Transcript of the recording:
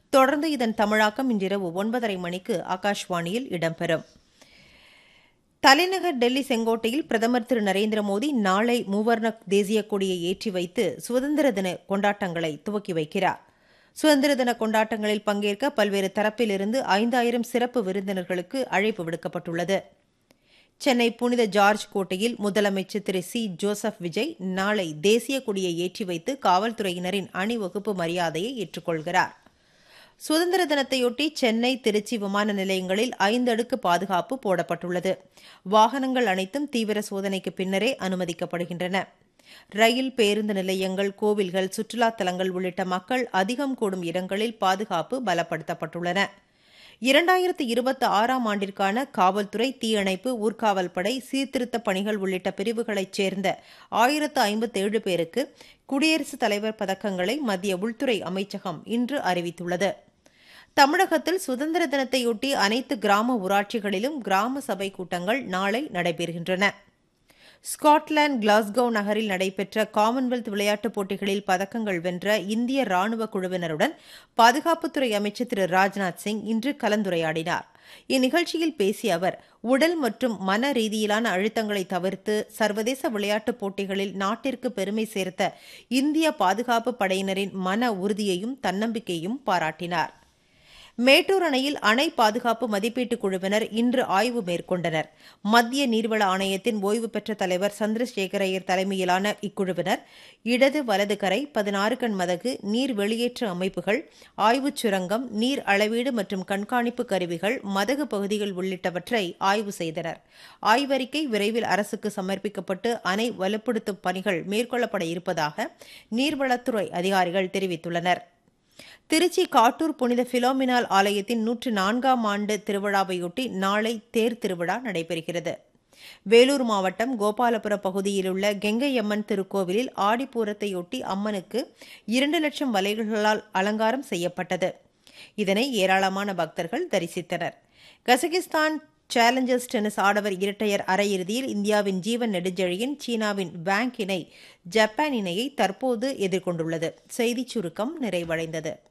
தொடர்ந்து இதன் தமிழாக்கம் இன்றிரவு ஒன்பதரை மணிக்கு ஆகாஷ்வாணியில் இடம்பெறும் தலைநகர் டெல்லி செங்கோட்டையில் பிரதமர் திரு நரேந்திர மோடி நாளை மூவர்ண தேசிய கொடியை ஏற்றி வைத்து சுதந்திர தின கொண்டாட்டங்களை துவக்கி வைக்கிறார் சுதந்திர தின கொண்டாட்டங்களில் பங்கேற்க பல்வேறு தரப்பிலிருந்து ஐந்தாயிரம் சிறப்பு விருந்தினர்களுக்கு அழைப்பு விடுக்கப்பட்டுள்ளது சென்னை புனித ஜார்ஜ் கோட்டையில் முதலமைச்சர் திரு சி ஜோசப் விஜய் நாளை தேசிய கொடியை ஏற்றி வைத்து காவல்துறையினரின் அணிவகுப்பு மரியாதையை ஏற்றுக்கொள்கிறார் சுதந்திர தினத்தையொட்டி சென்னை திருச்சி விமான நிலையங்களில் ஐந்து அடுக்கு பாதுகாப்பு போடப்பட்டுள்ளது வாகனங்கள் அனைத்தும் தீவிர சோதனைக்கு பின்னரே அனுமதிக்கப்படுகின்றன ரயில் பேருந்து நிலையங்கள் கோவில்கள் சுற்றுலாத் தலங்கள் உள்ளிட்ட மக்கள் அதிகம் கூடும் இடங்களில் பாதுகாப்பு பலப்படுத்தப்பட்டுள்ளன இரண்டாயிரத்து இருபத்தி ஆறாம் ஆண்டிற்கான காவல்துறை தீயணைப்பு ஊர்காவல் படை சீர்திருத்த பணிகள் உள்ளிட்ட பிரிவுகளைச் சேர்ந்த ஆயிரத்து ஐம்பத்தேழு பேருக்கு குடியரசுத் தலைவர் பதக்கங்களை மத்திய உள்துறை அமைச்சகம் இன்று அறிவித்துள்ளது தமிழகத்தில் சுதந்திர தினத்தையொட்டி அனைத்து கிராம ஊராட்சிகளிலும் கிராம சபை கூட்டங்கள் நாளை நடைபெறுகின்றன ஸ்காட்லாந்து கிளாஸ்கோ நகரில் நடைபெற்ற காமன்வெல்த் விளையாட்டுப் போட்டிகளில் பதக்கங்கள் வென்ற இந்திய ராணுவ குழுவினருடன் பாதுகாப்புத்துறை அமைச்சர் திரு ராஜ்நாத் சிங் இன்று கலந்துரையாடினார் இந்நிகழ்ச்சியில் பேசிய அவர் உடல் மற்றும் மன ரீதியிலான அழுத்தங்களை தவிர்த்து சர்வதேச விளையாட்டுப் போட்டிகளில் நாட்டிற்கு பெருமை சேர்த்த இந்திய பாதுகாப்பு படையினரின் மன உறுதியையும் தன்னம்பிக்கையும் பாராட்டினார் மேட்டூர் அணையில் அணை பாதுகாப்பு மதிப்பீட்டுக் குழுவினர் இன்று ஆய்வு மேற்கொண்டனர் மத்திய நீர்வள ஆணையத்தின் ஓய்வு பெற்ற தலைவர் சந்திரசேகரையர் தலைமையிலான இக்குழுவினர் இடது வலது கரை பதினாறு கண் மதகு நீர் வெளியேற்ற அமைப்புகள் ஆய்வுச் சுரங்கம் நீர் அளவீடு மற்றும் கண்காணிப்பு கருவிகள் மதகு பகுதிகள் உள்ளிட்டவற்றை ஆய்வு செய்தனர் ஆய்வறிக்கை விரைவில் அரசுக்கு சமர்ப்பிக்கப்பட்டு அணை வலுப்படுத்தும் பணிகள் மேற்கொள்ளப்பட இருப்பதாக நீர்வளத்துறை அதிகாரிகள் தெரிவித்துள்ளனர் திருச்சி காட்டூர் புனித பிலோமினால் ஆலயத்தின் நூற்று நான்காம் ஆண்டு திருவிழாவையொட்டி நாளை தேர் திருவிழா நடைபெறுகிறது வேலூர் மாவட்டம் கோபாலபுர பகுதியிலுள்ள கெங்கையம்மன் திருக்கோவிலில் ஆடிப்பூரத்தையொட்டி அம்மனுக்கு இரண்டு லட்சம் வலைகளால் அலங்காரம் செய்யப்பட்டது இதனை ஏராளமான பக்தர்கள் தரிசித்தனர் கசகிஸ்தான் சேலஞ்சர்ஸ் டென்னிஸ் ஆடவர் இரட்டையர் அரையிறுதியில் இந்தியாவின் ஜீவன் நெடுஞ்செழியன் சீனாவின் வாங் இணை ஜப்பான் இணையை தற்போது எதிர்கொண்டுள்ளது செய்திச் சுருக்கம் நிறைவடைந்தது